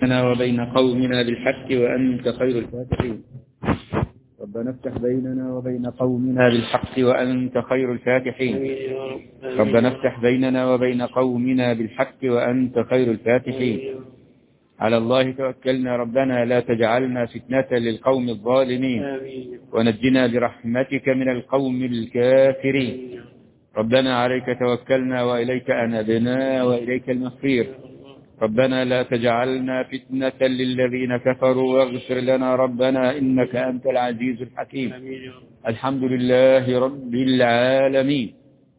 بيننا وبين قومنا بالحق وأنت خير الفاتحين ربنا افتح بيننا وبين قومنا بالحق وأنت خير الفاتحين ربنا افتح بيننا وبين قومنا بالحق وأنت خير الفاتحين على الله توكلنا ربنا لا تجعلنا فتنة للقوم الظالمين ونجنا برحمتك من القوم الكافرين ربنا عليك توكلنا وإليك أنبنا وإليك المصير ربنا لا تجعلنا فتنة للذين كفروا واغفر لنا ربنا إنك أنت العزيز الحكيم الحمد لله رب العالمين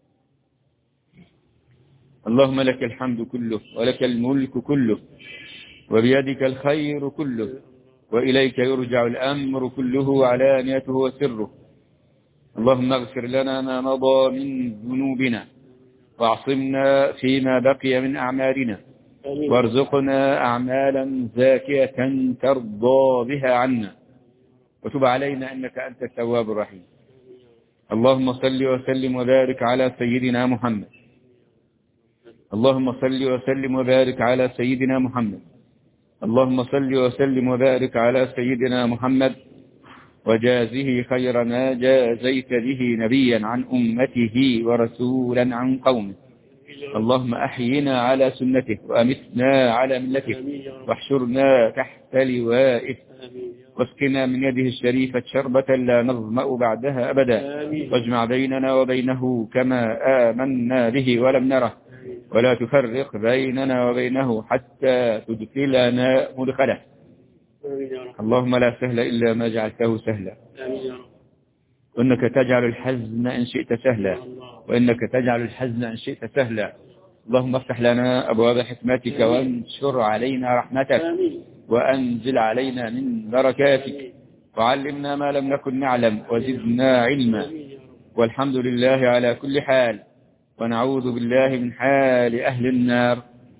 اللهم لك الحمد كله ولك الملك كله وبيدك الخير كله وإليك يرجع الأمر كله علانيته وسره اللهم اغفر لنا ما مضى من ذنوبنا واعصمنا فيما بقي من أعمالنا وارزقنا أعمالا زاكية ترضى بها عنا وتب علينا أنك أنت التواب الرحيم اللهم صل وسلم وبارك على سيدنا محمد اللهم صل وسلم وبارك على سيدنا محمد اللهم صل وسلم وبارك على سيدنا محمد وجازه خير ما جازيت به نبيا عن أمته ورسولا عن قومه اللهم أحينا على سنته وأمتنا على ملته واحشرنا تحت لوائه واسقنا من يده الشريفة شربة لا نظمأ بعدها أبدا واجمع بيننا وبينه كما آمنا به ولم نره ولا تفرق بيننا وبينه حتى تدخلنا مدخله اللهم لا سهل إلا ما جعلته سهلا وإنك تجعل الحزن إن شئت سهلا وإنك تجعل الحزن إن شئت سهلا اللهم افتح لنا أبواب حكمتك وانشر علينا رحمتك وأنزل علينا من بركاتك وعلمنا ما لم نكن نعلم وزدنا علما والحمد لله على كل حال ونعوذ بالله من حال أهل النار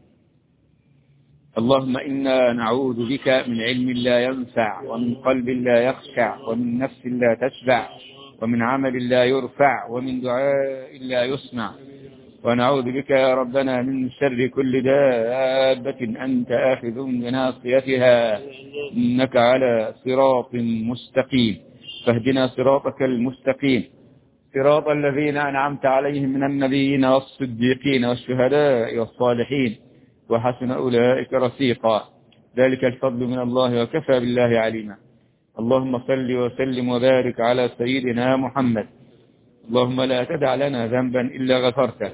اللهم إنا نعوذ بك من علم لا ينفع ومن قلب لا يخشع ومن نفس لا تشبع ومن عمل لا يرفع ومن دعاء لا يسمع ونعوذ بك يا ربنا من شر كل دابة أنت آخذ بناصيتها إنك على صراط مستقيم فاهدنا صراطك المستقيم صراط الذين أنعمت عليهم من النبيين والصديقين والشهداء والصالحين وحسن أولئك رفيقا ذلك الفضل من الله وكفى بالله عليما اللهم صل وسلم وبارك على سيدنا محمد اللهم لا تدع لنا ذنبا إلا غفرته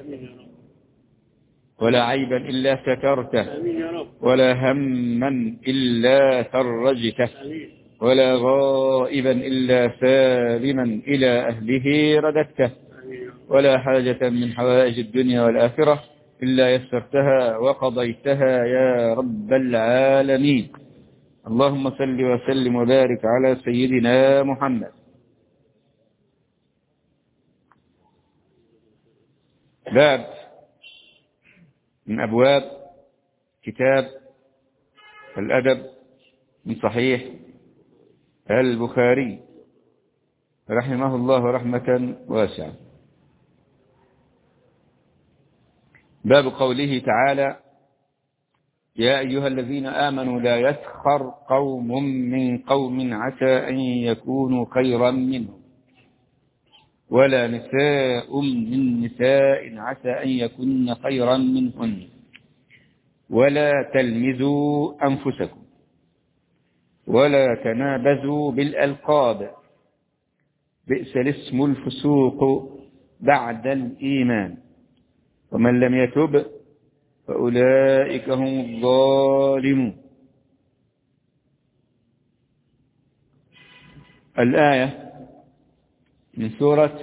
ولا عيبا إلا سترته ولا هما إلا فرجته ولا غائبا إلا سالما إلى أهله رددته ولا حاجة من حوائج الدنيا والآخرة إلا يسرتها وقضيتها يا رب العالمين اللهم صل وسلم وبارك على سيدنا محمد باب من أبواب كتاب الأدب من صحيح البخاري رحمه الله رحمة واسعة باب قوله تعالى يا أيها الذين آمنوا لا يسخر قوم من قوم عسى أن يكونوا خيرا منهم ولا نساء من نساء عسى أن يكن خيرا منهن ولا تلمزوا أنفسكم ولا تنابزوا بالألقاب بئس الاسم الفسوق بعد الإيمان ومن لم يتب فأولئك هم الظالمون الآية من سورة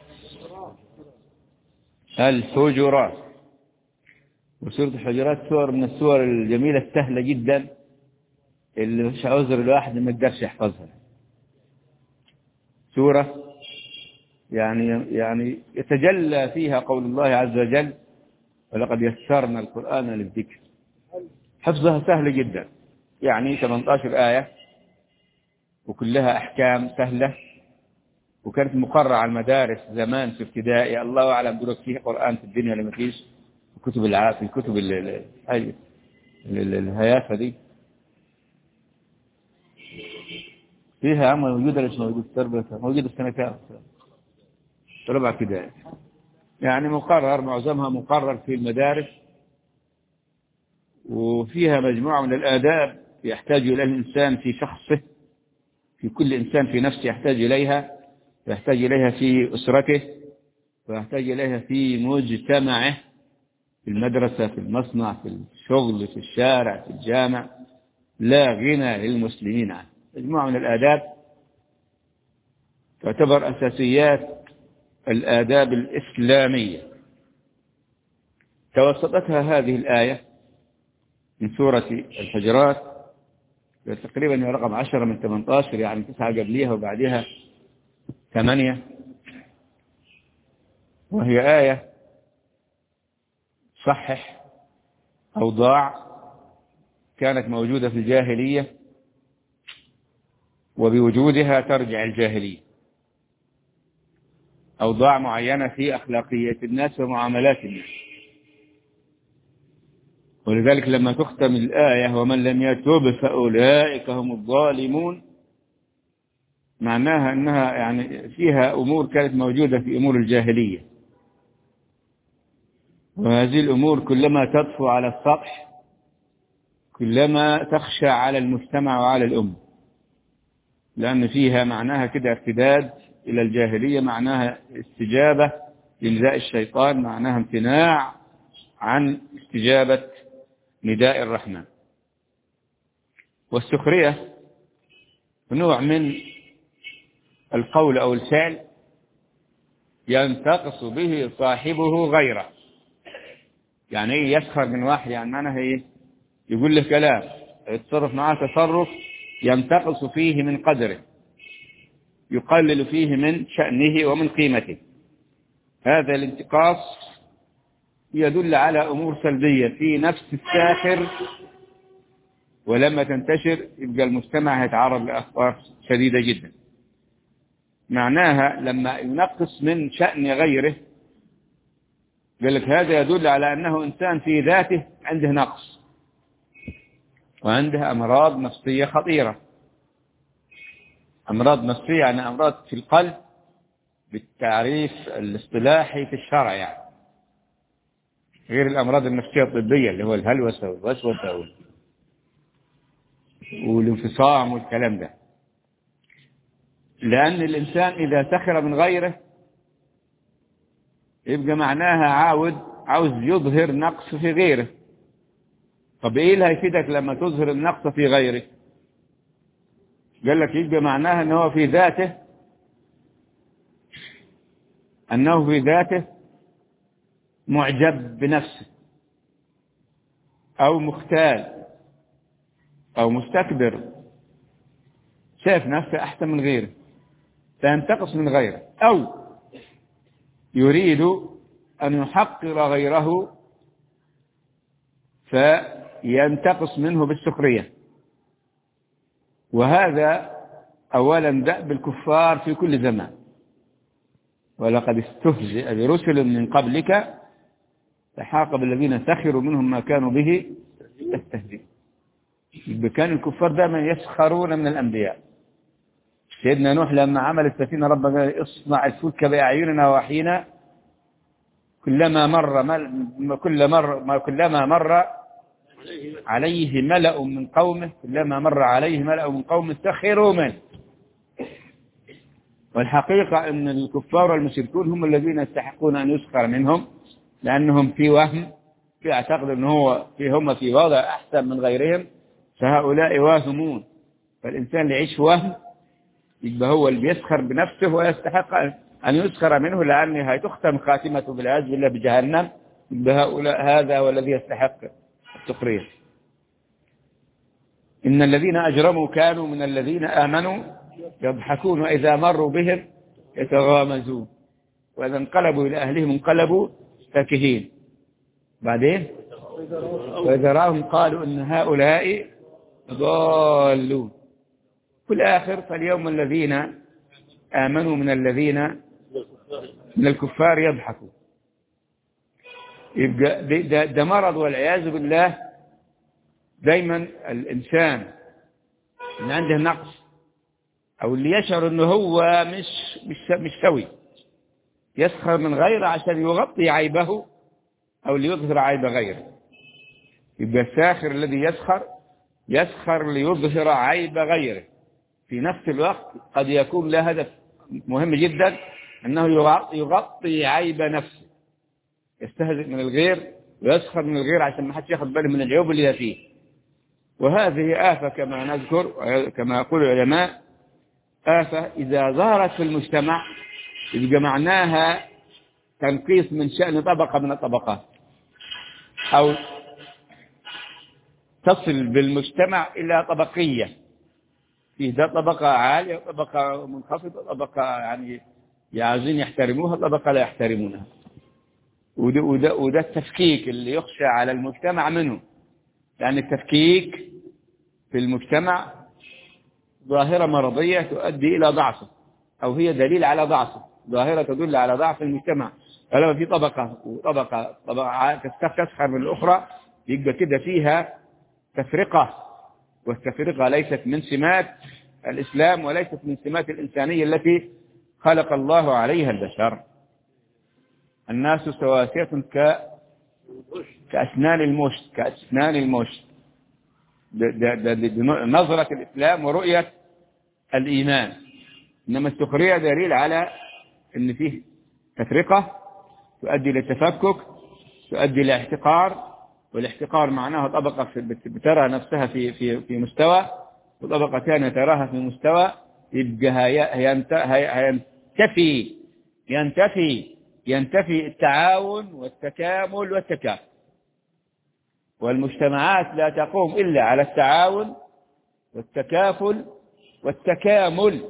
الحجرات وسورة الحجرات سور من السور الجميلة السهلة جدا اللي مش عذر الواحد ما يقدرش يحفظها سورة يعني يعني يتجلى فيها قول الله عز وجل ولقد يسرنا القرآن للذكر حفظها سهل جدا يعني 18 آية وكلها أحكام سهلة وكانت مقررة على المدارس زمان في ابتدائي الله أعلم دولك فيه قرآن في الدنيا ولا ما فيش في كتب الع... في الكتب ال... ال... الهيافة دي فيها عمل موجودة ولا مش موجودة التربية موجودة السنة كام ربع ابتدائي يعني مقرر معظمها مقرر في المدارس وفيها مجموعة من الآداب يحتاج إليها الإنسان في شخصه في كل إنسان في نفسه يحتاج إليها يحتاج إليها في أسرته ويحتاج إليها في مجتمعه في المدرسة في المصنع في الشغل في الشارع في الجامع لا غنى للمسلمين عنه مجموعة من الآداب تعتبر أساسيات الآداب الإسلامية توسطتها هذه الآية من سورة الحجرات تقريبا هي رقم عشرة من 18 يعني تسعة قبليها وبعدها ثمانية وهي آية صحح أوضاع كانت موجودة في الجاهلية وبوجودها ترجع الجاهلية أوضاع معينة في أخلاقية الناس ومعاملات الناس ولذلك لما تختم الآية ومن لم يتوب فأولئك هم الظالمون معناها أنها يعني فيها أمور كانت موجودة في أمور الجاهلية وهذه الأمور كلما تطفو على السطح كلما تخشى على المجتمع وعلى الأمة لأن فيها معناها كده ارتداد إلى الجاهلية معناها استجابة لنداء الشيطان معناها امتناع عن استجابة نداء الرحمن والسخرية نوع من القول أو الفعل ينتقص به صاحبه غيره يعني ايه يسخر من واحد يعني معناها ايه يقول له كلام يتصرف معاه تصرف ينتقص فيه من قدره يقلل فيه من شأنه ومن قيمته هذا الانتقاص يدل على أمور سلبية في نفس الساخر ولما تنتشر يبقى المجتمع يتعرض لأخبار شديدة جدا معناها لما ينقص من شأن غيره قال لك هذا يدل على أنه إنسان في ذاته عنده نقص وعنده أمراض نفسية خطيرة أمراض نفسية يعني أمراض في القلب بالتعريف الاصطلاحي في الشرع يعني غير الأمراض النفسية الطبية اللي هو الهلوسة والوسوسة والانفصام والكلام ده لأن الإنسان إذا سخر من غيره يبقى معناها عاود عاوز يظهر نقص في غيره طب ايه اللي هيفيدك لما تظهر النقص في غيرك قال لك يبقى معناها ان هو في ذاته انه في ذاته معجب بنفسه او مختال او مستكبر شايف نفسه احسن من غيره فينتقص من غيره او يريد ان يحقر غيره فينتقص منه بالسخريه وهذا أولا دأب الكفار في كل زمان ولقد استهزئ برسل من قبلك فحاق بالذين سخروا منهم ما كانوا به يستهزئ كان الكفار دائما يسخرون من الأنبياء سيدنا نوح لما عمل السفينة ربنا اصنع الفلك بأعيننا وحينا كلما مر مل كل مر كلما مر عليه ملأ من قومه كلما مر عليه ملأ من قومه سخروا منه والحقيقة أن الكفار والمشركون هم الذين يستحقون أن يسخر منهم لأنهم في وهم في اعتقد أن هو في هم في وضع أحسن من غيرهم فهؤلاء واهمون فالإنسان اللي يعيش وهم يبقى هو اللي بيسخر بنفسه ويستحق أن يسخر منه لأنه هتختم خاتمته بالعياذ بالله بجهنم يبقى هؤلاء هذا والذي يستحق السخرية إن الذين أجرموا كانوا من الذين آمنوا يضحكون وإذا مروا بهم يتغامزون وإذا انقلبوا إلى أهلهم انقلبوا فاكهين بعدين وإذا رأهم قالوا إن هؤلاء ضالون في الآخر فاليوم الذين آمنوا من الذين من الكفار يضحكوا يبقى ده, ده مرض والعياذ بالله دايما الإنسان اللي عنده نقص أو اللي يشعر أنه هو مش مش مش سوي يسخر من غيره عشان يغطي عيبه أو ليظهر عيب غيره يبقى الساخر الذي يسخر يسخر ليظهر عيب غيره في نفس الوقت قد يكون له هدف مهم جدا أنه يغطي عيب نفسه يستهزئ من الغير ويسخر من الغير عشان ما حدش ياخد باله من العيوب اللي هي فيه وهذه آفة كما نذكر كما يقول العلماء آفة إذا ظهرت في المجتمع يبقى معناها تنقيص من شأن طبقة من الطبقات أو تصل بالمجتمع إلى طبقية فيه ده طبقة عالية طبقة منخفضة طبقة يعني عايزين يحترموها طبقة لا يحترمونها وده, وده, وده التفكيك اللي يخشى على المجتمع منه يعني التفكيك في المجتمع ظاهرة مرضية تؤدي إلى ضعفه أو هي دليل على ضعفه ظاهرة تدل على ضعف المجتمع فلما في طبقة وطبقة طبقة تسخر من الأخرى يبقى كده فيها تفرقة والتفرقة ليست من سمات الإسلام وليست من سمات الإنسانية التي خلق الله عليها البشر الناس سواسية ك كأسنان المشت كأسنان المشت نظرة الإسلام ورؤية الإيمان إنما السخرية دليل على أن فيه تفرقة تؤدي للتفكك تؤدي لاحتقار والاحتقار معناه طبقة بترى نفسها في في في مستوى وطبقة ثانية تراها في مستوى يبقى هينتفي ينتفي ينتفي التعاون والتكامل والتكافؤ والمجتمعات لا تقوم إلا على التعاون والتكافل والتكامل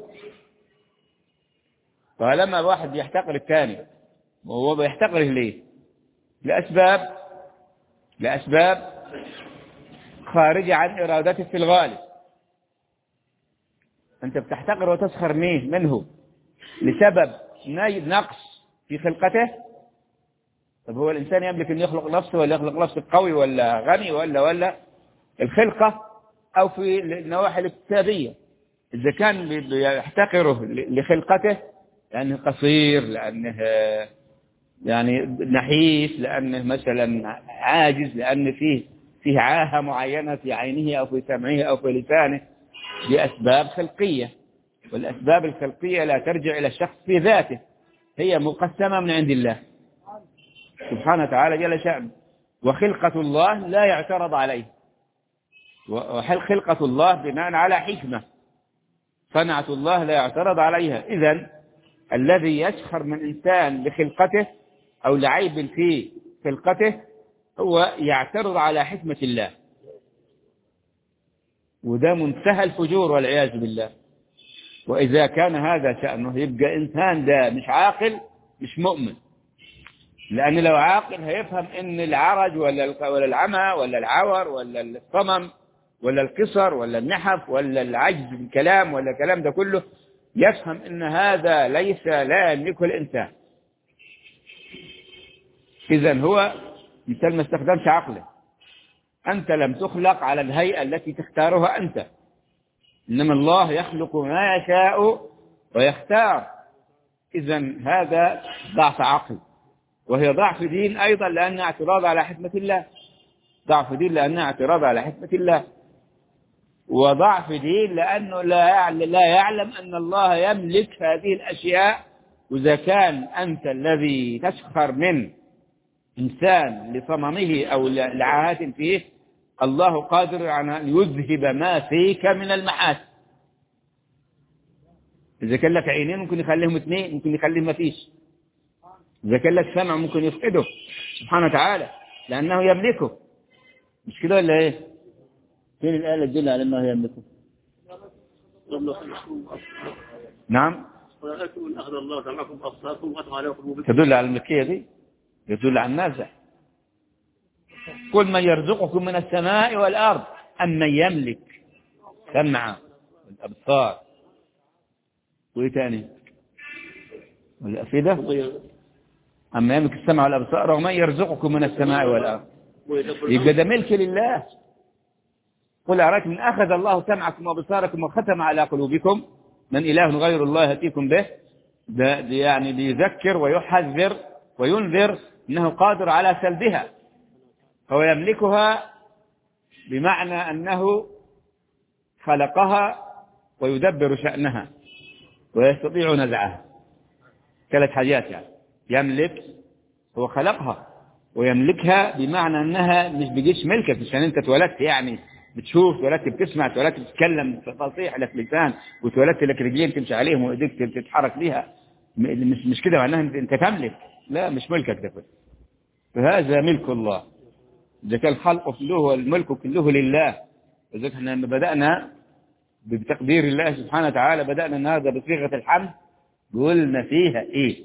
فلما واحد يحتقر الثاني وهو بيحتقره ليه لأسباب لأسباب خارجة عن إرادته في الغالب أنت بتحتقر وتسخر منه لسبب نقص في خلقته طب هو الإنسان يملك أن يخلق نفسه ولا يخلق نفسه قوي ولا غني ولا ولا الخلقة أو في النواحي الاقتصادية إذا كان يحتقره لخلقته لأنه قصير لأنه يعني نحيف لأنه مثلا عاجز لأن فيه فيه عاهة معينة في عينه أو في سمعه أو في لسانه لأسباب خلقية والأسباب الخلقية لا ترجع إلى الشخص في ذاته هي مقسمة من عند الله سبحانه وتعالى جل شأنه وخلقة الله لا يعترض عليه وخلقة الله بناء على حكمة صنعة الله لا يعترض عليها إذا الذي يسخر من إنسان لخلقته أو لعيب في خلقته هو يعترض على حكمة الله وده منتهى الفجور والعياذ بالله وإذا كان هذا شأنه يبقى إنسان ده مش عاقل مش مؤمن لأن لو عاقل هيفهم إن العرج ولا ولا العمى ولا العور ولا الصمم ولا القصر ولا النحف ولا العجز في الكلام ولا الكلام ده كله يفهم إن هذا ليس لا يملكه الإنسان إذا هو مثال ما استخدمش عقله أنت لم تخلق على الهيئة التي تختارها أنت إنما الله يخلق ما يشاء ويختار إذا هذا ضعف عقل وهي ضعف دين أيضا لأنها اعتراض على حكمة الله ضعف دين لأنها اعتراض على حكمة الله وضعف دين لأنه لا يعلم, لا يعلم أن الله يملك هذه الأشياء وإذا كان أنت الذي تسخر من إنسان لصممه أو لعاهة فيه الله قادر على أن يذهب ما فيك من المحاسن إذا كان لك عينين ممكن يخليهم اثنين ممكن يخليهم ما فيش إذا كان لك سمع ممكن يفقده سبحانه وتعالى لأنه يملكه مش كده ولا إيه فين الآية اللي تدل على أنه يملكه نعم ورأيتم من أخذ الله سمعكم أبصاركم وأطغى على قلوبكم تدل على الملكية دي يدل على النازع كل من يرزقكم من السماء والأرض أم من يملك سمع الأبصار وإيه تاني والأفئدة أما يملك السمع والأبصار ومن يرزقكم من السماء والأرض يبقى ده ملك لله قل أرأيتم من أخذ الله سمعكم وأبصاركم وختم على قلوبكم من إله غير الله يأتيكم به ده ده يعني بيذكر ويحذر وينذر أنه قادر على سلبها فهو يملكها بمعنى أنه خلقها ويدبر شأنها ويستطيع نزعها ثلاث حاجات يعني يملك هو خلقها ويملكها بمعنى أنها مش بيجيش ملكك مش عشان أنت اتولدت يعني بتشوف اتولدت بتسمع اتولدت بتتكلم فصيح لك لسان واتولدت لك رجلين تمشي عليهم وايديك تتحرك بيها م- مش مش كده معناها انت أنت تملك لا مش ملكك ده كله فهذا ملك الله إذا كان الخلق كله والملك كله لله إذا احنا لما بدأنا بتقدير الله سبحانه وتعالى بدأنا النهارده بصيغة الحمد قلنا فيها إيه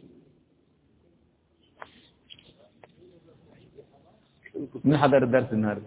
مين حضر الدرس النهارده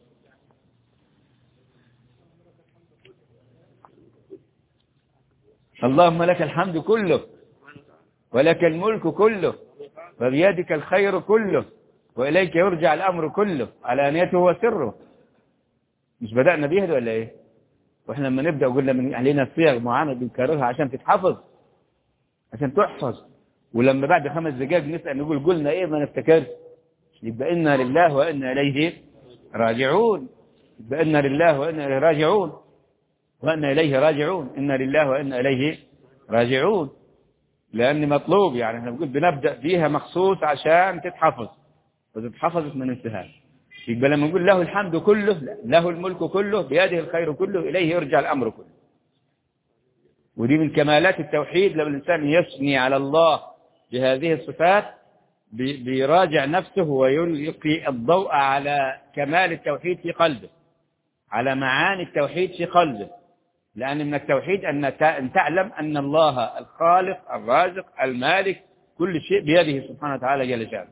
اللهم لك الحمد كله ولك الملك كله وبيدك الخير كله وإليك يرجع الأمر كله علانيته وسره مش بدأنا بيها دي ولا إيه وإحنا لما نبدأ وقلنا من علينا صيغ معينة بنكررها عشان تتحفظ عشان تحفظ ولما بعد خمس دقائق نسأل نقول قلنا إيه ما نفتكرش يبقى إنا لله وإنا إليه راجعون يبقى إنا لله وإنا إليه راجعون وإنا إليه راجعون إنا لله وإنا إليه راجعون لأن مطلوب يعني احنا بنقول بنبدأ بيها مخصوص عشان تتحفظ وإذا اتحفظت ما ننساهاش يبقى لما نقول له الحمد كله لا، له الملك كله بيده الخير كله إليه يرجع الأمر كله ودي من كمالات التوحيد لما الإنسان يثني على الله بهذه الصفات بي- بيراجع نفسه ويلقي الضوء على كمال التوحيد في قلبه على معاني التوحيد في قلبه لأن من التوحيد أن ت- أن تعلم أن الله الخالق الرازق المالك كل شيء بيده سبحانه وتعالى جل شأنه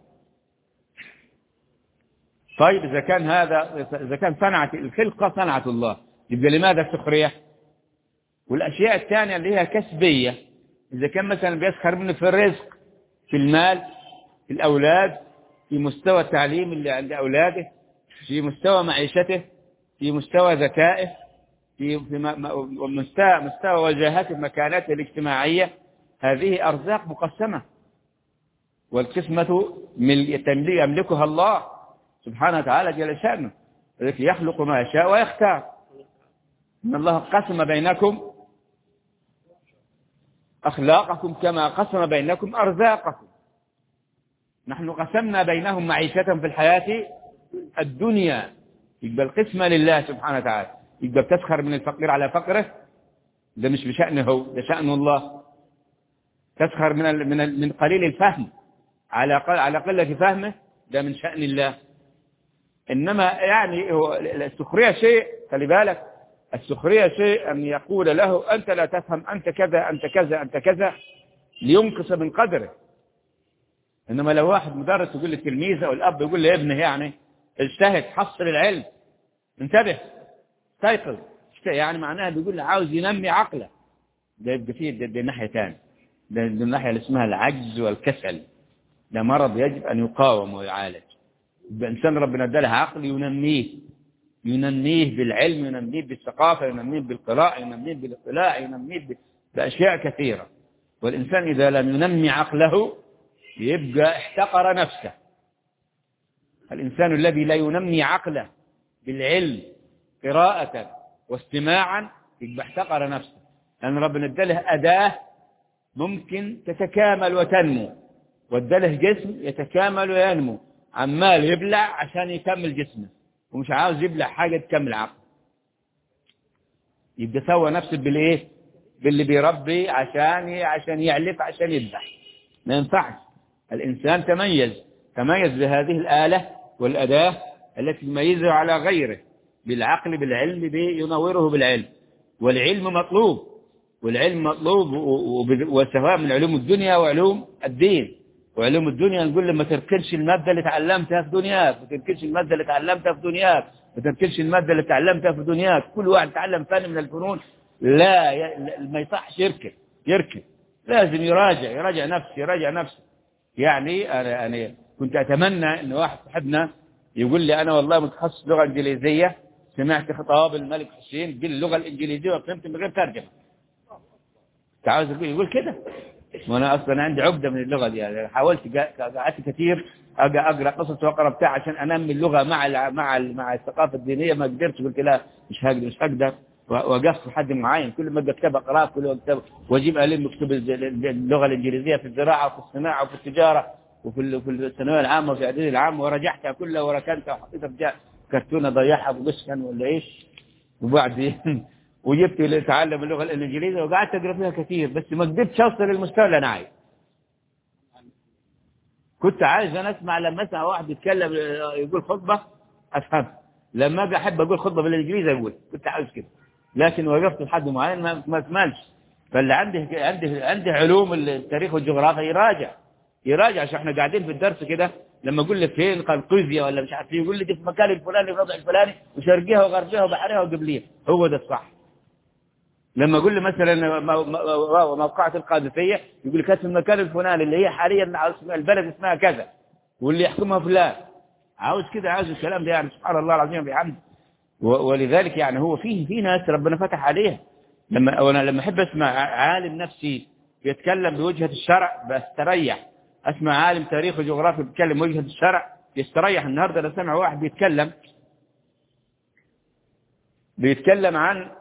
طيب إذا كان هذا إذا كان صنعة الخلقة صنعة الله يبقى لماذا السخرية والأشياء الثانية اللي هي كسبية إذا كان مثلا بيسخر منه في الرزق في المال في الأولاد في مستوى التعليم اللي عند أولاده في مستوى معيشته في مستوى ذكائه في في م- م- مستوى مستوى وجاهته مكانته الاجتماعية هذه أرزاق مقسمة والقسمة مل- تملي- يملكها الله سبحانه وتعالى جل شأنه ذلك يخلق ما يشاء ويختار إن الله قسم بينكم أخلاقكم كما قسم بينكم أرزاقكم نحن قسمنا بينهم معيشتهم في الحياة الدنيا يبقى القسمة لله سبحانه وتعالى يبقى بتسخر من الفقير على فقره ده مش بشأنه هو ده شأن الله تسخر من ال- من ال- من قليل الفهم على قل- على قلة فهمه ده من شأن الله إنما يعني هو السخرية شيء خلي بالك السخرية شيء أن يقول له أنت لا تفهم أنت كذا أنت كذا أنت كذا لينقص من قدره إنما لو واحد مدرس يقول للتلميذ أو الأب يقول لابنه يعني اجتهد حصل العلم انتبه استيقظ اشت- يعني معناها بيقول له عاوز ينمي عقله ده يبقى فيه ده, ده ناحية ثانية ده, ده الناحية اللي اسمها العجز والكسل ده مرض يجب أن يقاوم ويعالج يبقى إنسان ربنا اداله عقل ينميه ينميه بالعلم ينميه بالثقافة ينميه بالقراءة ينميه بالاطلاع ينميه ب- بأشياء كثيرة والإنسان إذا لم ينمي عقله يبقى احتقر نفسه الإنسان الذي لا ينمي عقله بالعلم قراءة واستماعا يبقى احتقر نفسه لأن ربنا اداله أداة ممكن تتكامل وتنمو واداله جسم يتكامل وينمو عمال يبلع عشان يكمل جسمه ومش عاوز يبلع حاجة تكمل عقله يبقى سوى نفسه بالايه باللي بيربي عشان عشان يعلف عشان يذبح ما ينفعش الإنسان تميز تميز بهذه الآلة والأداة التي تميزه على غيره بالعقل بالعلم ينوره بالعلم والعلم مطلوب والعلم مطلوب و- وب- وسواء من علوم الدنيا وعلوم الدين وعلوم الدنيا نقول لما تركنش المادة اللي تعلمتها في دنياك ما تركنش المادة اللي تعلمتها في دنياك ما تركنش المادة اللي تعلمتها في دنياك كل واحد تعلم فن من الفنون لا ي- لا- ما يصحش يركن يركن لازم يراجع يراجع نفسه يراجع نفسه يعني أنا أنا كنت أتمنى إن واحد صاحبنا يقول لي أنا والله متخصص لغة إنجليزية سمعت خطاب الملك حسين باللغة الإنجليزية وفهمت من غير ترجمة انت عاوز يقول يقول كده وانا اصلا عندي عقده من اللغه دي يعني حاولت جا- قعدت كثير اجي اقرا قصص واقرا بتاع عشان انمي اللغه مع ال مع ال مع الثقافه الدينيه ما قدرتش قلت لا مش هقدر مش هقدر و- وقفت لحد معين كل ما ابقى كتاب اقراه كل ما كتاب واجيب الم مكتوب الز- اللغه الانجليزيه في الزراعه وفي الصناعه وفي التجاره وفي ال- في الثانويه العامه وفي الاعداديه العامه ورجعتها كلها وركنتها وحطيتها في جا- كرتونه ضيعها بغشكن ولا ايش وبعدين وجبت اللي اتعلم اللغه الانجليزيه وقعدت اقرا فيها كثير بس ما قدرتش اوصل للمستوى اللي انا عايز كنت عايز انا اسمع لما اسمع واحد يتكلم يقول خطبه افهم لما اجي احب اقول خطبه بالانجليزي اقول كنت عايز كده لكن وقفت لحد معين ما ما اكملش فاللي عندي عندي عندي علوم التاريخ والجغرافيا يراجع يراجع عشان احنا قاعدين في الدرس كده لما اقول لك فين قلقوزيا ولا مش عارف إيه، يقول لي دي في المكان الفلاني في الوضع الفلاني وشرقيها وغربيها وبحرها وقبليها هو ده الصح لما اقول له مثلا م- م- م- موقعة القادسية يقول لك في المكان الفلاني اللي هي حاليا على اسم- البلد اسمها كذا واللي يحكمها فلان عاوز كده عاوز الكلام ده يعني سبحان الله العظيم بحمد و- ولذلك يعني هو فيه في ناس ربنا فتح عليها لما وانا لما احب اسمع عالم نفسي يتكلم بوجهة الشرع بستريح اسمع عالم تاريخ وجغرافيا بيتكلم بوجهة الشرع يستريح النهارده انا سامع واحد بيتكلم بيتكلم عن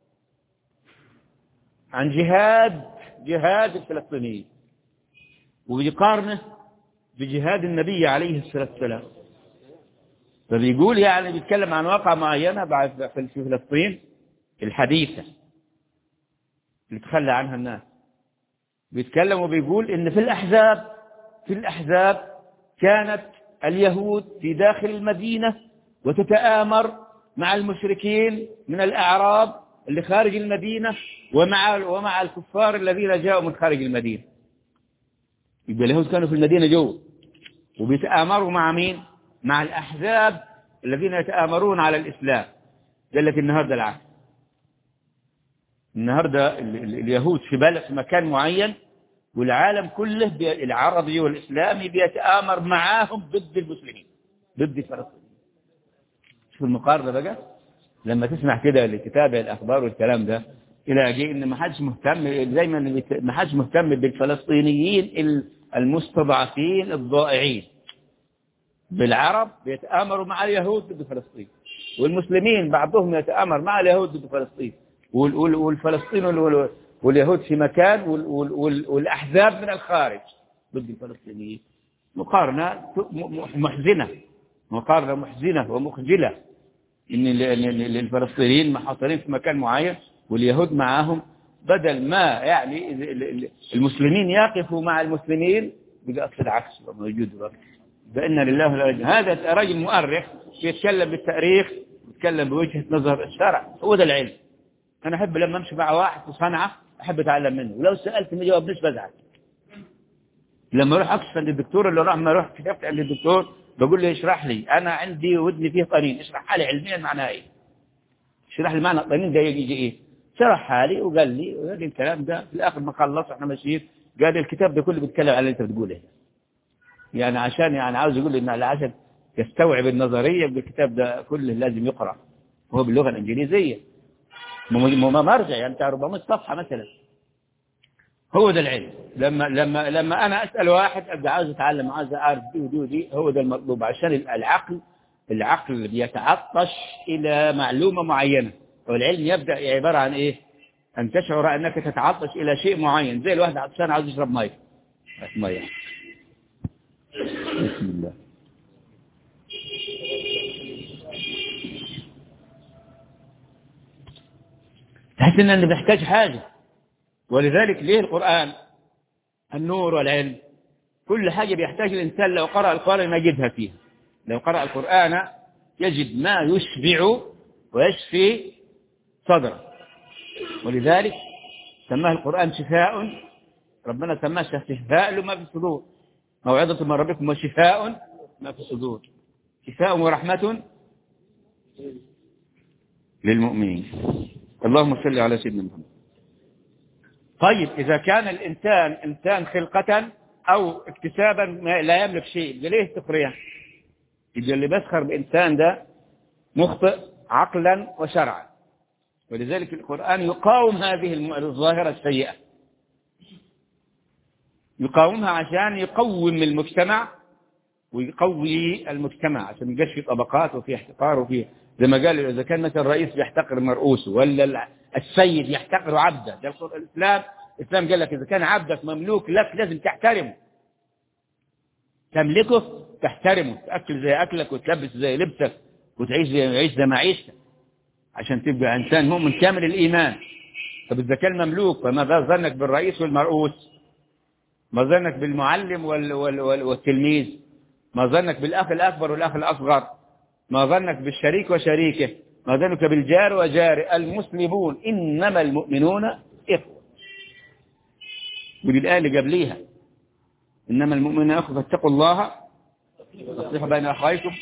عن جهاد جهاد الفلسطينيين وبيقارنه بجهاد النبي عليه الصلاة والسلام فبيقول يعني بيتكلم عن واقعة معينة بعد في في فلسطين الحديثة اللي تخلى عنها الناس بيتكلم وبيقول ان في الأحزاب في الأحزاب كانت اليهود في داخل المدينة وتتآمر مع المشركين من الأعراب اللي خارج المدينة ومع ومع الكفار الذين جاءوا من خارج المدينة يبقى اليهود كانوا في المدينة جوا وبيتآمروا مع مين؟ مع الأحزاب الذين يتآمرون على الإسلام قال لك النهارده العكس النهارده ال- ال- اليهود في بلد في مكان معين والعالم كله بي- العربي والإسلامي بيتآمر معاهم ضد المسلمين ضد فلسطين شوف المقارنة بقى لما تسمع كده اللي تتابع الأخبار والكلام ده تلاقي إن ما حدش مهتم زي ما إن بت- ما حدش مهتم بالفلسطينيين ال- المستضعفين الضائعين بالعرب بيتآمروا مع اليهود ضد فلسطين والمسلمين بعضهم يتآمر مع اليهود ضد فلسطين وال- وال- والفلسطين وال- واليهود في مكان وال- وال- وال- والأحزاب من الخارج ضد الفلسطينيين مقارنة م- م- محزنة مقارنة محزنة ومخجلة ان ال- ال- ال- الفلسطينيين محاصرين في مكان معين واليهود معاهم بدل ما يعني ال- ال- ال- المسلمين يقفوا مع المسلمين بقى أصل العكس موجود دلوقتي بأن لله الأجر هذا رجل مؤرخ يتكلم بالتاريخ يتكلم بوجهة نظر الشرع هو ده العلم أنا أحب لما أمشي مع واحد في صنعة أحب أتعلم منه ولو سألت ما جاوبنيش بزعل لما اروح اكشف عند الدكتور اللي راح ما اروح كشفت عند الدكتور بقول له اشرح لي انا عندي ودني فيه طنين اشرح لي علميا معناها ايه اشرح لي معنى الطنين ده يجي ايه شرحها لي وقال لي وقال لي الكلام ده في الاخر ما خلص احنا ماشيين قال لي الكتاب ده كله بيتكلم على اللي انت بتقوله يعني عشان يعني عاوز يقول لي ان عشان يستوعب النظريه بالكتاب ده كله لازم يقرا هو باللغه الانجليزيه م- م- مرجع يعني بتاع 400 صفحه مثلا هو ده العلم لما لما لما انا اسال واحد ابقى عاوز اتعلم عاوز اعرف دي ودي ودي هو ده المطلوب عشان العقل العقل بيتعطش الى معلومه معينه والعلم يبدا عباره عن ايه؟ ان تشعر انك تتعطش الى شيء معين زي الواحد عطشان عاوز يشرب ميه ميه بسم الله تحس ان انا بحتاج حاجه ولذلك ليه القرآن النور والعلم كل حاجة بيحتاج الإنسان لو قرأ القرآن يجدها فيها لو قرأ القرآن يجد ما يشبع ويشفي صدره ولذلك سماه القرآن شفاء ربنا سماه شفاء لما في الصدور موعظة من ربكم وشفاء ما في الصدور شفاء ورحمة للمؤمنين اللهم صل على سيدنا محمد طيب إذا كان الإنسان إنسان خلقة أو اكتسابا ما لا يملك شيء ليه تقريه يبقى اللي بيسخر بإنسان ده مخطئ عقلا وشرعا ولذلك القرآن يقاوم هذه الم- الظاهرة السيئة يقاومها عشان يقوم المجتمع ويقوي المجتمع عشان ما يبقاش في طبقات وفي احتقار وفي زي ما قال إذا كان مثلا الرئيس بيحتقر مرؤوسه ولا السيد يحتقر عبده ده الإسلام الإسلام قال لك إذا كان عبدك مملوك لك لازم تحترمه تملكه تحترمه تأكل زي أكلك وتلبس زي لبسك وتعيش زي يعيش زي معيشتك عشان تبقى إنسان مؤمن كامل الإيمان طب إذا كان مملوك فما ظنك بالرئيس والمرؤوس ما ظنك بالمعلم وال وال وال والتلميذ ما ظنك بالأخ الأكبر والأخ الأصغر ما ظنك بالشريك وشريكه ما ظنك بالجار وجاره المسلمون إنما المؤمنون إخوة ودي الآية اللي قبليها إنما المؤمنون إخوة فاتقوا الله واصلحوا بين أخويكم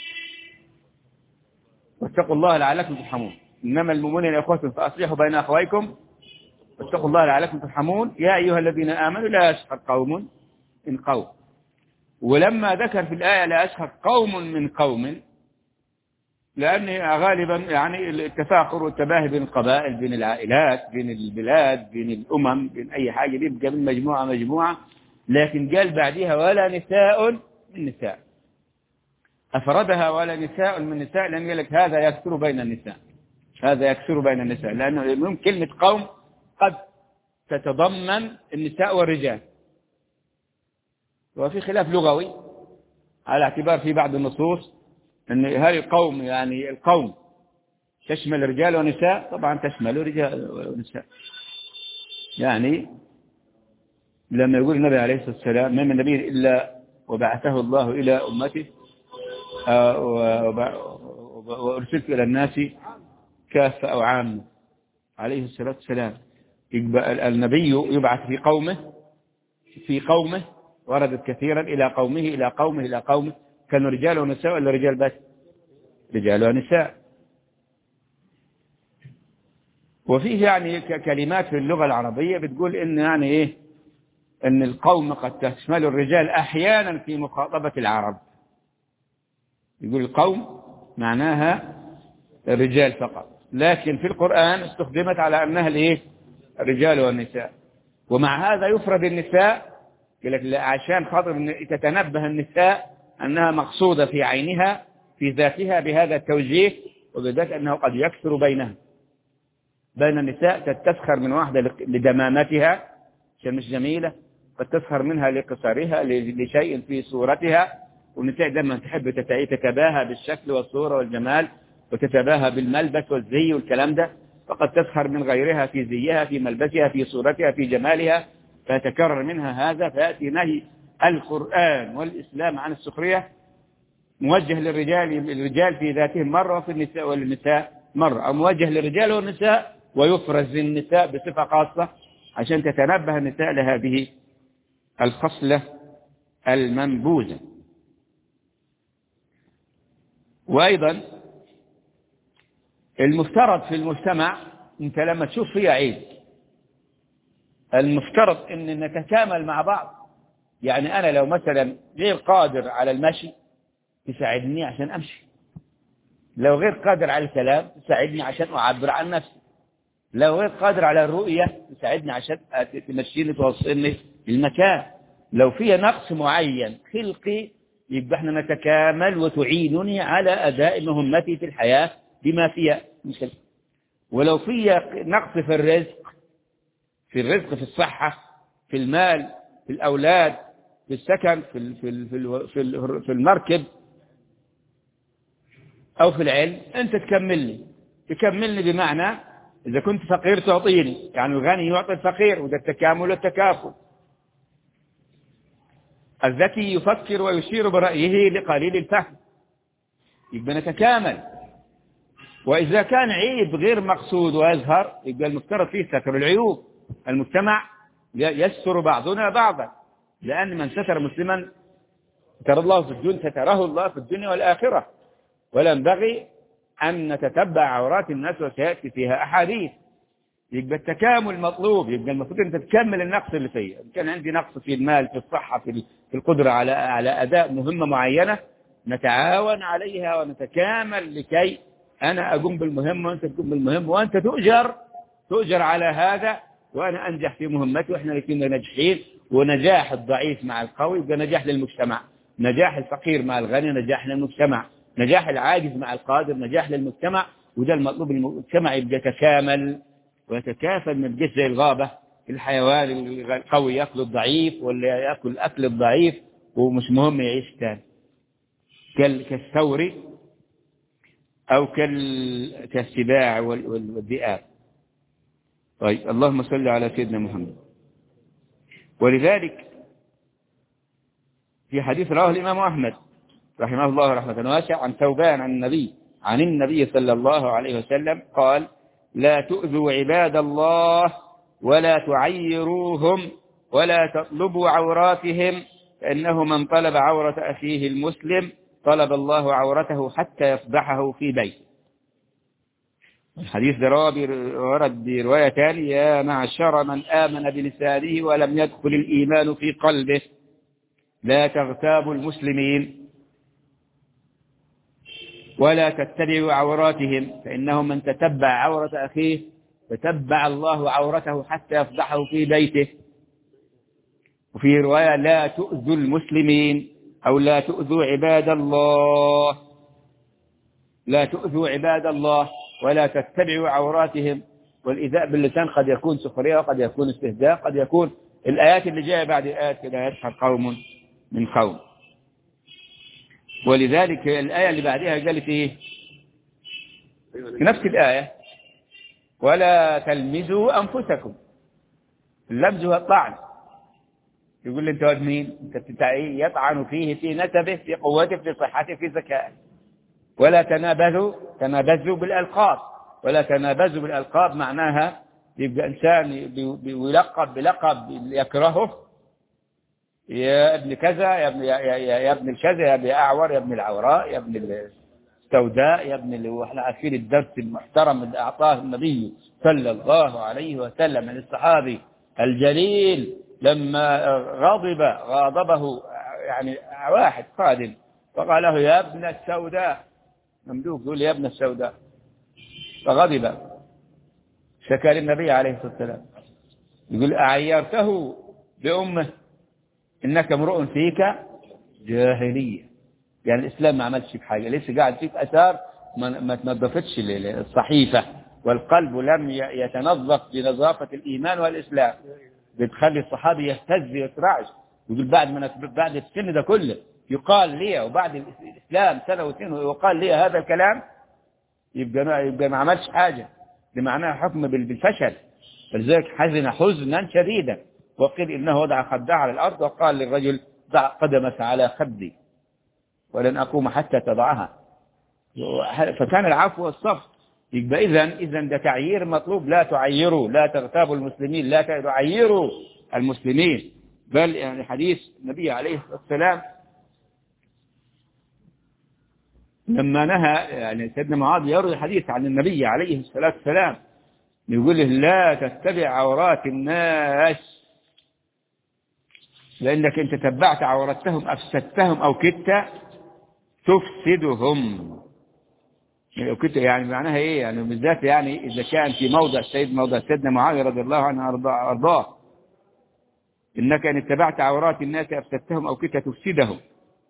واتقوا الله لعلكم ترحمون إنما المؤمنون إخوة فأصلحوا بين أخويكم واتقوا الله لعلكم ترحمون يا أيها الذين آمنوا لا يسخر قوم من قوم ولما ذكر في الآية لا يسخر قوم من قوم لأن غالبا يعني التفاخر والتباهي بين القبائل بين العائلات بين البلاد بين الأمم بين أي حاجة بيبقى من مجموعة مجموعة لكن قال بعدها ولا نساء من نساء أفردها ولا نساء من نساء لأن قال لك هذا يكثر بين النساء هذا يكثر بين النساء لأنه كلمة قوم قد تتضمن النساء والرجال وفي خلاف لغوي على اعتبار في بعض النصوص أن هل القوم يعني القوم تشمل رجال ونساء طبعا تشمل رجال ونساء يعني لما يقول النبي عليه الصلاة والسلام ما من نبي إلا وبعثه الله إلى أمته وأرسلت إلى الناس كافة أو عامة عليه الصلاة والسلام النبي يبعث في قومه في قومه وردت كثيرا إلى قومه إلى قومه إلى قومه كانوا رجال ونساء ولا رجال بس رجال ونساء وفيه يعني كلمات في اللغة العربية بتقول إن يعني إيه إن القوم قد تشمل الرجال أحيانا في مخاطبة العرب يقول القوم معناها الرجال فقط لكن في القرآن استخدمت على أنها الإيه الرجال والنساء ومع هذا يفرد النساء يقول لك عشان خاطر تتنبه النساء أنها مقصودة في عينها في ذاتها بهذا التوجيه وبذلك أنه قد يكثر بينها بين النساء تتسخر من واحدة لدمامتها عشان مش جميلة قد تسخر منها لقصرها لشيء في صورتها والنساء دائما تحب تتباهى بالشكل والصورة والجمال وتتباهى بالملبس والزي والكلام ده فقد تسخر من غيرها في زيها في ملبسها في صورتها في جمالها فيتكرر منها هذا فيأتي نهي القرآن والإسلام عن السخرية موجه للرجال الرجال في ذاتهم مرة وفي النساء والنساء مرة أو موجه للرجال والنساء ويفرز النساء بصفة خاصة عشان تتنبه النساء لهذه الخصلة المنبوذة وأيضا المفترض في المجتمع انت لما تشوف فيها عيد المفترض ان نتكامل مع بعض يعني انا لو مثلا غير قادر على المشي تساعدني عشان امشي لو غير قادر على الكلام تساعدني عشان اعبر عن نفسي لو غير قادر على الرؤية تساعدني عشان تمشيني توصلني المكان لو فيها نقص معين خلقي يبقى احنا نتكامل وتعينني على أداء مهمتي في الحياة بما فيها مثل ولو في نقص في الرزق في الرزق في الصحة في المال في الأولاد في السكن في في في في المركب أو في العلم أنت تكملني تكملني بمعنى إذا كنت فقير تعطيني يعني الغني يعطي الفقير وده التكامل والتكافل الذكي يفكر ويشير برأيه لقليل الفهم يبقى نتكامل وإذا كان عيب غير مقصود ويظهر يبقى المفترض فيه ستر العيوب المجتمع يستر بعضنا بعضا لأن من ستر مسلما ستر الله في الدنيا ستره الله في الدنيا والآخرة ولا ينبغي أن نتتبع عورات الناس وسيأتي فيها أحاديث يبقى التكامل مطلوب يبقى المفروض أنت تكمل النقص اللي فيا كان عندي نقص في المال في الصحة في في القدرة على على أداء مهمة معينة نتعاون عليها ونتكامل لكي أنا أقوم بالمهم وأنت تقوم بالمهم وأنت تؤجر تؤجر على هذا وأنا أنجح في مهمتي وإحنا الاثنين ناجحين ونجاح الضعيف مع القوي يبقى نجاح للمجتمع نجاح الفقير مع الغني نجاح للمجتمع نجاح العاجز مع القادر نجاح للمجتمع وده المطلوب المجتمع يبقى يتكامل ويتكافل ما يبقاش زي الغابة الحيوان القوي ياكل الضعيف ولا ياكل الاكل الضعيف ومش مهم يعيش تاني كال- كالثور او كال- كالسباع وال- وال- والذئاب طيب اللهم صل على سيدنا محمد ولذلك في حديث رواه الإمام أحمد رحمه الله رحمة واسعة عن ثوبان عن النبي عن النبي صلى الله عليه وسلم قال لا تؤذوا عباد الله ولا تعيروهم ولا تطلبوا عوراتهم فإنه من طلب عورة أخيه المسلم طلب الله عورته حتى يفضحه في بيته الحديث ده روى بر- ورد برواية تانية يا معشر من آمن بلسانه ولم يدخل الإيمان في قلبه لا تغتابوا المسلمين ولا تتبعوا عوراتهم فإنه من تتبع عورة أخيه تتبع الله عورته حتى يفضحه في بيته وفي رواية لا تؤذوا المسلمين أو لا تؤذوا عباد الله لا تؤذوا عباد الله ولا تتبعوا عوراتهم والإيذاء باللسان قد يكون سخرية وقد يكون استهزاء قد يكون الآيات اللي جاء بعد الآيات كده يسحر قوم من قوم ولذلك الآية اللي بعدها قالت إيه في نفس الآية ولا تلمزوا أنفسكم اللمز هو الطعن يقول لي أنت واد مين أنت بتاع إيه يطعن فيه في نسبه في قوته في صحته في ذكائه ولا تنابذوا تنابذوا بالألقاب ولا تنابذوا بالألقاب معناها يبقى إنسان بي- بيلقب بلقب يكرهه يا ابن كذا يا ابن يا, يا, يا, يا ابن الكذا يا ابن أعور يا ابن العوراء يا ابن السوداء يا ابن اللي واحنا عارفين الدرس المحترم اللي أعطاه النبي صلى الله عليه وسلم من الصحابي الجليل لما غضب غاضبه يعني واحد قادم فقال له يا ابن السوداء ممدوح يقول يا ابن السوداء فغضب شكى للنبي عليه الصلاة والسلام يقول أعيرته بأمه إنك امرؤ فيك جاهلية يعني الإسلام ما عملش فيك حاجة لسه قاعد فيك أثار ما, ما تنظفتش ال- ال- الصحيفة والقلب لم ي- يتنظف بنظافة الإيمان والإسلام بتخلي الصحابي يهتز ويترعش يقول بعد ما أنا- بعد السن ده كله يقال لي وبعد الإسلام سنة واثنين ويقال لي هذا الكلام يبقى ما, يبقى ما عملش حاجة ده معناها حكم بال- بالفشل فلذلك حزن حزنا شديدا وقيل إنه وضع خده على الأرض وقال للرجل ضع قدمك على خدي ولن أقوم حتى تضعها فكان العفو والصفح يبقى إذا إذا ده تعيير مطلوب لا تعيروا لا تغتابوا المسلمين لا تعيروا المسلمين بل يعني حديث النبي عليه الصلاة والسلام لما نهى يعني سيدنا معاذ يروي الحديث عن النبي عليه الصلاة والسلام يقول له لا تتبع عورات الناس لأنك إن تتبعت عورتهم أفسدتهم أو كدت تفسدهم لو كنت يعني معناها ايه يعني بالذات يعني اذا كان في موضع سيد موضع سيدنا معاويه رضي الله عنه وارضاه أرضاه. انك ان اتبعت عورات الناس افسدتهم او كنت تفسدهم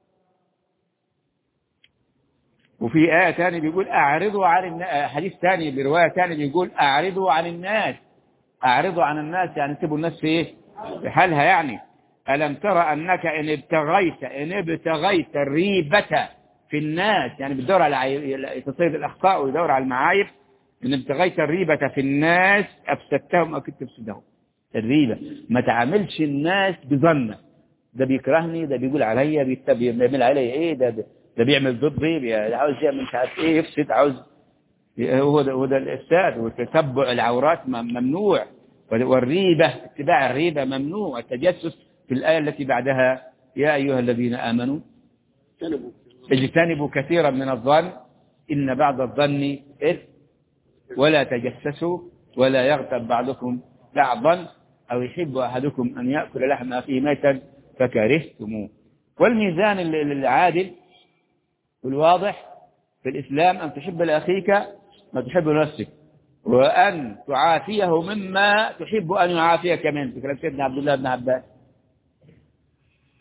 وفي آية ثانية بيقول أعرضوا عن الناس حديث ثاني برواية ثانية بيقول أعرضوا عن الناس أعرضوا عن الناس يعني سيبوا الناس في إيه؟ في حالها يعني ألم ترى أنك إن ابتغيت إن ابتغيت الريبة في الناس يعني بتدور على عي- تصيد الأخطاء ويدور على المعايب إن ابتغيت الريبة في الناس أفسدتهم أو كنت تفسدهم الريبة ما تعاملش الناس بظنه ده بيكرهني ده بيقول عليا بيت- بيعمل عليا ايه ده ده, ده بيعمل ضدي بي- عاوز يعمل مش عارف ايه يفسد عاوز هو ده هو ده الافساد وتتبع العورات مم- ممنوع والريبه اتباع الريبه ممنوع والتجسس في الايه التي بعدها يا ايها الذين امنوا اجتنبوا اجتنبوا كثيرا من الظن ان بعض الظن اثم ولا تجسسوا ولا يغتب بعضكم بعضا او يحب احدكم ان ياكل لحم اخيه ميتا فكرهتموه والميزان ال- ال- العادل والواضح في الاسلام ان تحب لاخيك ما تحب لنفسك وان تعافيه مما تحب ان يعافيك منه في كلام سيدنا عبد الله بن عباس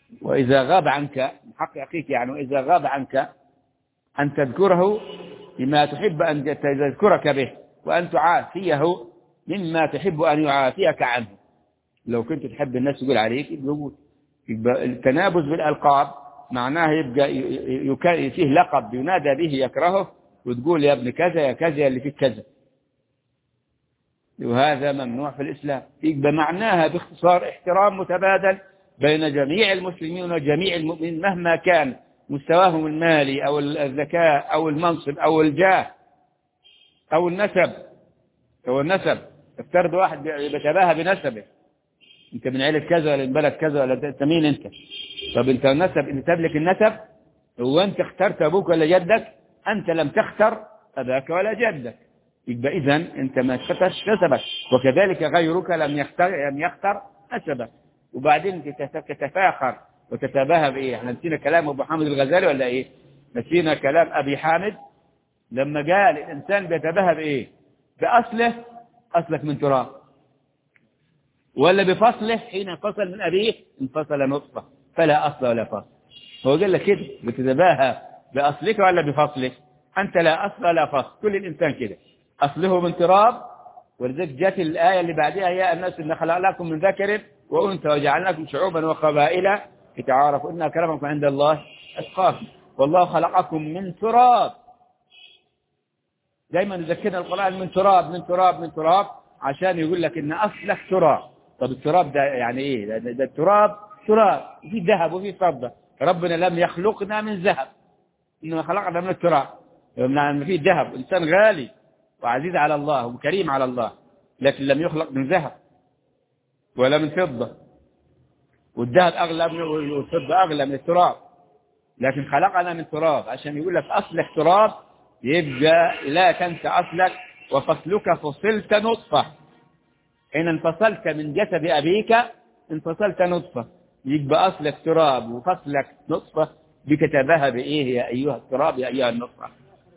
وإذا غاب عنك حق أخيك يعني وإذا غاب عنك أن تذكره بما تحب أن تذكرك به وأن تعافيه مما تحب أن يعافيك عنه لو كنت تحب الناس تقول عليك يبقى يبقى التنابز بالألقاب معناه يبقى يك- فيه لقب ينادى به يكرهه وتقول يا ابن كذا يا كذا اللي فيك كذا وهذا ممنوع في الإسلام يبقى معناها باختصار احترام متبادل بين جميع المسلمين وجميع المؤمنين مهما كان مستواهم المالي أو الذكاء أو المنصب أو الجاه أو النسب أو النسب افترض واحد بيتباهى بنسبه انت من عيلة كذا ولا من بلد كذا ولا انت مين انت طب انت النسب انت تملك النسب هو انت اخترت ابوك ولا جدك انت لم تختر اباك ولا جدك يبقى اذا انت ما اخترتش نسبك وكذلك غيرك لم يختار لم يختار نسبك وبعدين تت- تتفاخر وتتباهى بايه احنا نسينا كلام ابو حامد الغزالي ولا ايه نسينا كلام ابي حامد لما قال الانسان بيتباهى بايه باصله اصلك من تراب ولا بفصله حين انفصل من أبيه انفصل نطفة فلا أصل ولا فصل هو قال لك كده بتتباهى بأصلك ولا بفصلك أنت لا أصل ولا فصل كل الإنسان كده أصله من تراب ولذلك جاءت الآية اللي بعدها يا الناس إن خلقناكم من ذكر وأنثى وجعلناكم شعوبا وقبائل لتعارفوا إن أكرمكم عند الله أتقاكم والله خلقكم من تراب دايما يذكرنا القرآن من تراب من تراب من تراب عشان يقول لك ان اصلك تراب طب التراب ده يعني ايه ده, ده, ده التراب تراب في ذهب وفي فضة ربنا لم يخلقنا من ذهب انما خلقنا من التراب يعني في ذهب انسان غالي وعزيز على الله وكريم على الله لكن لم يخلق من ذهب ولا من فضة والذهب اغلى من والفضة اغلى من التراب لكن خلقنا من تراب عشان يقول لك اصلك تراب يبقى لا تنسى اصلك وفصلك فصلت نطفة إن انفصلت من جسد أبيك انفصلت نطفة يبقى أصلك تراب وفصلك نطفة بكتبها بإيه يا أيها التراب يا أيها النطفة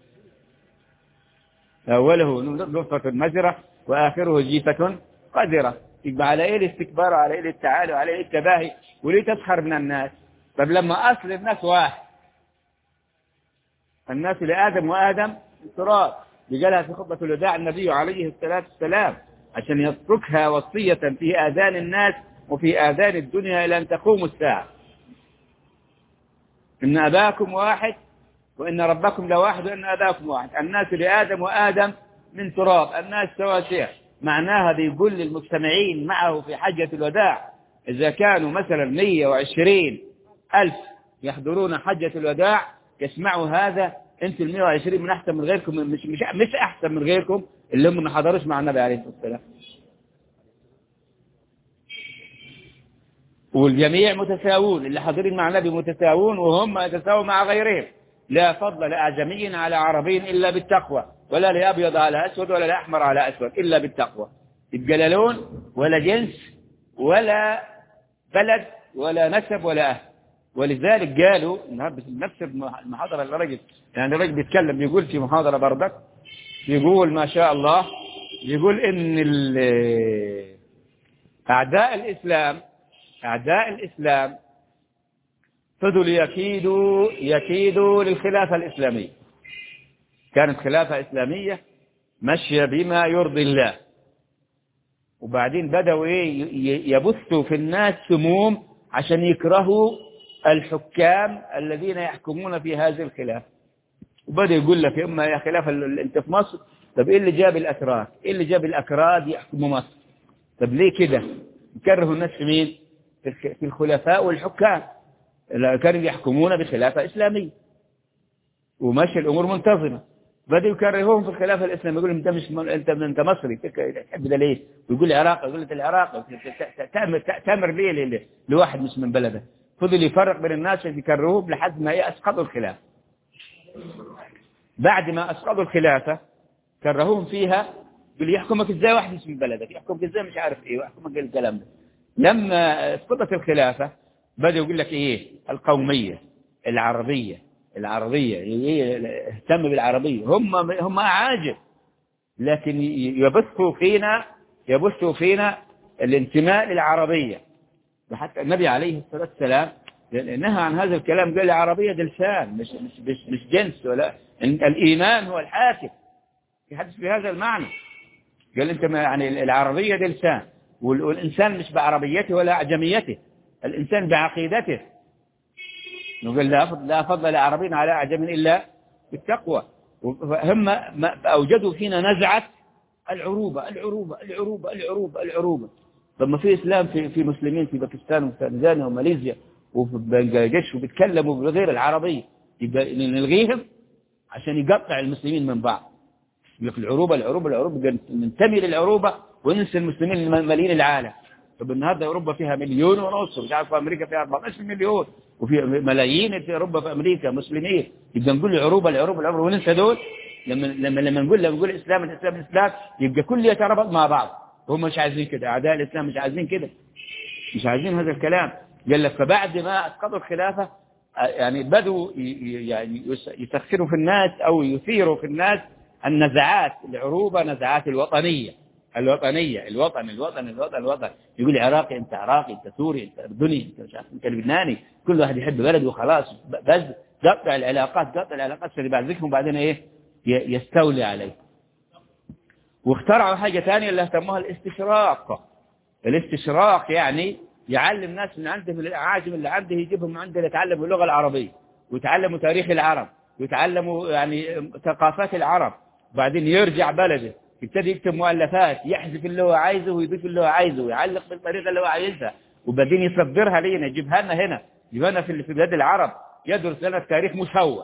أوله نطفة مزرة وآخره جيفة قذرة يبقى على إيه الاستكبار وعلى إيه التعالي وعلى إيه التباهي وليه تسخر من الناس طب لما أصل الناس واحد الناس لآدم وآدم تراب قالها في خطبة الوداع النبي عليه الصلاة والسلام عشان يتركها وصية في آذان الناس وفي آذان الدنيا إلى أن تقوم الساعة إن أباكم واحد وإن ربكم لواحد وإن أباكم واحد الناس لآدم وآدم من تراب الناس سواسية معناها بيقول للمجتمعين معه في حجة الوداع إذا كانوا مثلا 120 ألف يحضرون حجة الوداع يسمعوا هذا انتوا ال 120 من احسن من غيركم مش مش مش احسن من غيركم اللي هم ما حضروش مع النبي عليه الصلاه والسلام والجميع متساوون اللي حاضرين مع النبي متساوون وهم يتساووا مع غيرهم لا فضل لأعجمي على عربي إلا بالتقوى ولا لأبيض على أسود ولا لأحمر على أسود إلا بالتقوى يبقى لا لون ولا جنس ولا بلد ولا نسب ولا أهل ولذلك قالوا نفس المحاضرة اللي رجل يعني الرجل بيتكلم بيقول في محاضرة بردك يقول ما شاء الله يقول ان اعداء الاسلام اعداء الاسلام فضلوا يكيدوا يكيدوا للخلافة الاسلامية كانت خلافة اسلامية ماشية بما يرضي الله وبعدين بدأوا ايه يبثوا في الناس سموم عشان يكرهوا الحكام الذين يحكمون في هذه الخلافة وبدأ يقول لك إما يا خلافة أنت في مصر طب إيه اللي جاب الأكراد إيه اللي جاب الأكراد يحكموا مصر طب ليه كده يكرهوا الناس في مين في الخلفاء والحكام اللي كانوا يحكمون بخلافة إسلامية وماشي الأمور منتظمة بدأوا يكرهوهم في الخلافة الإسلامية يقول أنت مش أنت أنت مصري تحب ده ليه ويقول العراق يقول أنت العراق تأمر ليه لواحد مش من بلده فضل يفرق بين الناس يكرهوهم لحد ما اسقطوا الخلافة بعد ما اسقطوا الخلافة كرهوهم فيها يقول يحكمك ازاي واحد مش من بلدك يحكمك ازاي مش عارف ايه ويحكمك الكلام ده لما اسقطت الخلافة بدأ يقول لك ايه القومية العربية العربية إيه اهتم بالعربية هم هم عاجب لكن يبثوا فينا يبثوا فينا الانتماء للعربية وحتى النبي عليه الصلاة والسلام نهى عن هذا الكلام قال العربية دي لسان مش, مش, مش, مش جنس ولا الإيمان هو الحاكم يحدث بهذا المعنى قال انت ما يعني العربية دي لسان والإنسان مش بعربيته ولا أعجميته الإنسان بعقيدته نقول لا فضل, لا فضل لعربي على أعجم إلا بالتقوى هم أوجدوا فينا نزعة العروبة العروبة العروبة العروبة العروبة لما في إسلام في, في مسلمين في باكستان وفي تنزانيا وماليزيا وفي بنجلاديش وبيتكلموا بغير العربية يبقى نلغيهم عشان يقطع المسلمين من بعض يقول العروبة العروبة العروبة ننتمي للعروبة وننسى المسلمين اللي مالين العالم طب النهارده اوروبا فيها مليون ونص مش عارف في امريكا فيها 14 مليون وفي ملايين في اوروبا في امريكا مسلمين يبقى نقول العروبه العروبه العروبه وننسى دول لما لما لما نقول لما نقول الاسلام الاسلام الاسلام يبقى كل يترابط مع بعض هم مش عايزين كده اعداء الاسلام مش عايزين كده مش عايزين هذا الكلام قال لك فبعد ما اسقطوا الخلافه يعني بدوا يعني يسخروا في الناس او يثيروا في الناس النزعات العروبه نزعات الوطنيه الوطنية الوطن الوطن الوطن الوطن يقول عراقي انت عراقي انت سوري انت اردني انت مش عارف انت لبناني كل واحد يحب بلده وخلاص بس قطع العلاقات قطع العلاقات اللي بعزكهم وبعدين ايه يستولي عليه واخترعوا حاجة ثانية اللي اهتموها الاستشراق الاستشراق يعني يعلم الناس من عنده من الأعاجم اللي عنده يجيبهم عنده يتعلموا اللغة العربية ويتعلموا تاريخ العرب ويتعلموا يعني ثقافات العرب بعدين يرجع بلده يبتدي يكتب مؤلفات يحذف اللي هو عايزه ويضيف اللي هو عايزه ويعلق بالطريقة اللي هو عايزها وبعدين يصدرها لينا يجيبها لنا هنا يجيبها لنا في بلاد العرب يدرس لنا التاريخ مشوه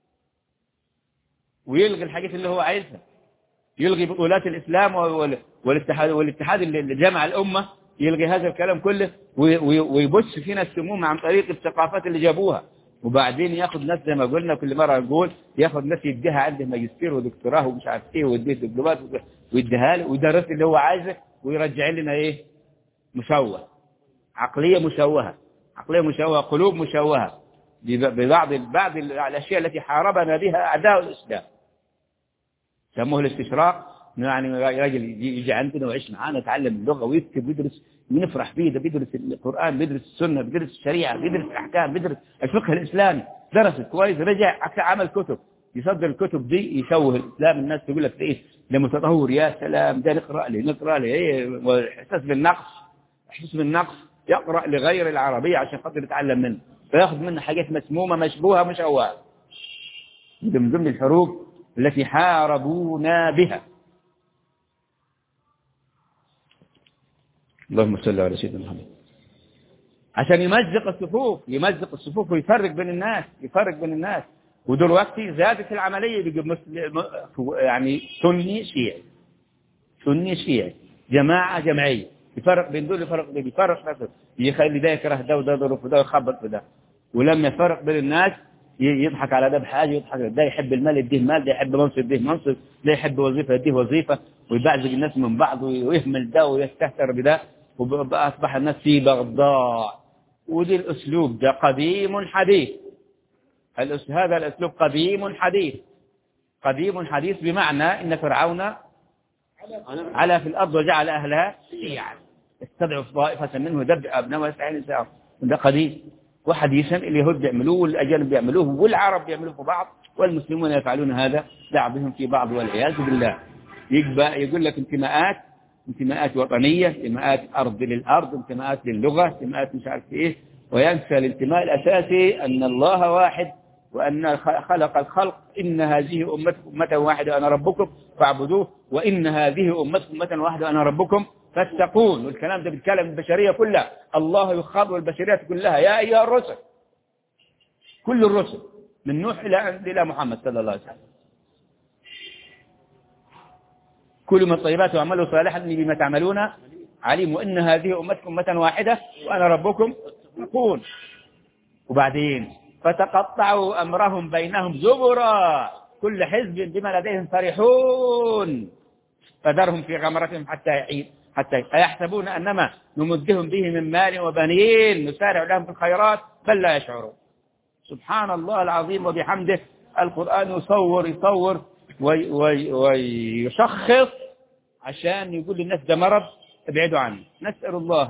ويلغي الحاجات اللي هو عايزها يلغي بطولات الإسلام والاتحاد والاتحاد اللي جمع الأمة يلغي هذا الكلام كله ويبث فينا السموم عن طريق الثقافات اللي جابوها وبعدين ياخد ناس زي ما قلنا كل مرة نقول ياخد ناس يديها عنده ماجستير ودكتوراه ومش عارف ايه ويديه دبلومات ويديها له ويدرس اللي هو عايزه ويرجع لنا ايه مشوه عقلية مشوهة عقلية مشوهة قلوب مشوهة ببعض بعض الأشياء التي حاربنا بها أعداء الإسلام سموه الاستشراق يعني راجل يجي عندنا ويعيش معانا يتعلم اللغة ويكتب ويدرس ونفرح فيه ده بيدرس القرآن بيدرس السنة بيدرس الشريعة بيدرس الأحكام بيدرس الفقه الإسلامي درس كويس رجع عمل كتب يصدر الكتب دي يشوه الإسلام الناس تقول لك ايه ده متطور يا سلام ده نقرأ لي نقرأ لي ايه احساس بالنقص احساس بالنقص يقرأ لغير العربية عشان خاطر يتعلم منه فياخذ منه حاجات مسمومة مشبوهة مشوهة من ضمن الحروب التي حاربونا بها اللهم صل على سيدنا محمد عشان يمزق الصفوف يمزق الصفوف ويفرق بين الناس يفرق بين الناس ودلوقتي زادت العملية بيجي يعني سني شيعي سني شيعي جماعة جمعية يفرق بين دول يفرق بين يفرق نفسه يخلي ده يكره ده وده يضرب في ده ويخبط في ده ولما يفرق بين الناس يضحك على ده بحاجة يضحك ده يحب المال يديه مال ده يحب منصب يديه منصب ده يحب وظيفة يديه وظيفة ويبعزق الناس من بعض ويهمل ده ويستهتر بده وبقى أصبح الناس في بغضاء ودي الأسلوب ده قديم حديث هذا الأسلوب قديم حديث قديم حديث بمعنى إن فرعون على في الأرض وجعل أهلها شيعا استضعف طائفة منه دب أبناء ويستعين نساء ده قديم وحديثا اليهود بيعملوه والأجانب بيعملوه والعرب بيعملوه في بعض والمسلمون يفعلون هذا بعضهم في بعض والعياذ بالله يقبع يقول لك انتماءات انتماءات وطنية انتماءات أرض للأرض انتماءات للغة انتماءات مش عارف إيه وينسى الانتماء الأساسي أن الله واحد وأن خلق الخلق إن هذه أمتكم أمة واحدة أنا ربكم فاعبدوه وإن هذه أمتكم أمة واحدة أنا ربكم فاتقون والكلام ده بيتكلم البشرية كلها الله يخاطب البشرية كلها يا أيها الرسل كل الرسل من نوح إلى إلى محمد صلى الله عليه وسلم كل من الطيبات واعملوا صالحا اني بما تعملون عليم وان هذه امتكم امه واحده وانا ربكم فاتقون وبعدين فتقطعوا امرهم بينهم زبرا كل حزب بما لديهم فرحون فذرهم في غمرتهم حتى يحين حتى أيحسبون أنما نمدهم به من مال وبنين نسارع لهم في الخيرات بل لا يشعرون سبحان الله العظيم وبحمده القرآن يصور يصور وي وي ويشخص عشان يقول للناس ده مرض ابعدوا عنه نسأل الله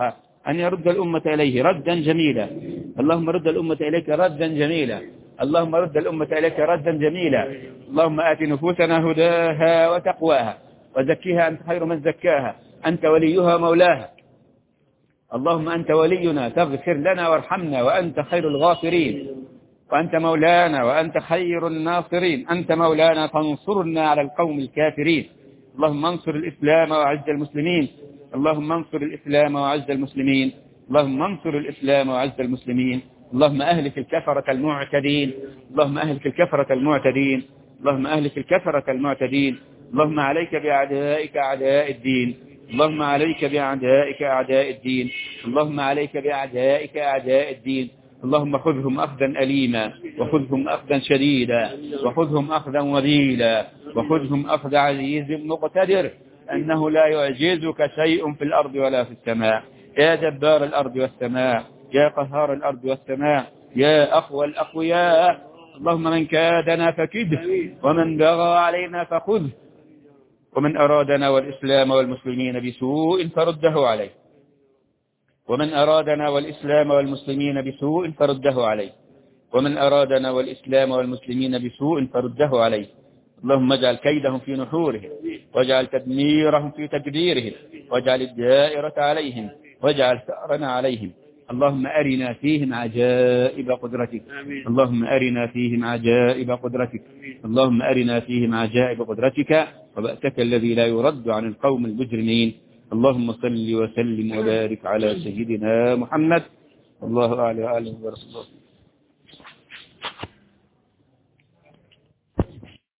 أن يرد الأمة إليه ردا جميلا اللهم رد الأمة إليك ردا جميلا اللهم رد الأمة إليك ردا جميلا اللهم آت نفوسنا هداها وتقواها وزكيها أنت خير من زكاها أنت وليها مولاها اللهم أنت ولينا تغفر لنا وارحمنا وأنت خير الغافرين وأنت مولانا وأنت خير الناصرين أنت مولانا فانصرنا على القوم الكافرين اللهم انصر الإسلام وعز المسلمين اللهم انصر الإسلام وعز المسلمين اللهم انصر الإسلام وعز المسلمين اللهم أهلك الكفرة المعتدين اللهم أهلك الكفرة المعتدين اللهم أهلك الكفرة المعتدين اللهم عليك بأعدائك أعداء الدين اللهم عليك بأعدائك أعداء الدين اللهم عليك بأعدائك أعداء الدين اللهم خذهم أخذا أليما وخذهم أخذا شديدا وخذهم أخذا وبيلا وخذهم أخذ عزيز مقتدر أنه لا يعجزك شيء في الأرض ولا في السماء يا جبار الأرض والسماء يا قهار الأرض والسماء يا أقوى الأقوياء اللهم من كادنا فكده ومن بغى علينا فخذه ومن أرادنا والإسلام والمسلمين بسوء فرده عليه ومن أرادنا والإسلام والمسلمين بسوء فرده عليه ومن أرادنا والإسلام والمسلمين بسوء فرده عليه اللهم اجعل كيدهم في نحورهم واجعل تدميرهم في تدبيرهم واجعل الدائرة عليهم واجعل ثأرنا عليهم اللهم أرنا فيهم عجائب قدرتك اللهم أرنا فيهم عجائب قدرتك اللهم أرنا فيهم عجائب قدرتك وبأسك الذي لا يرد عن القوم المجرمين اللهم صل وسلم وبارك على سيدنا محمد الله أعلى وآله ورسوله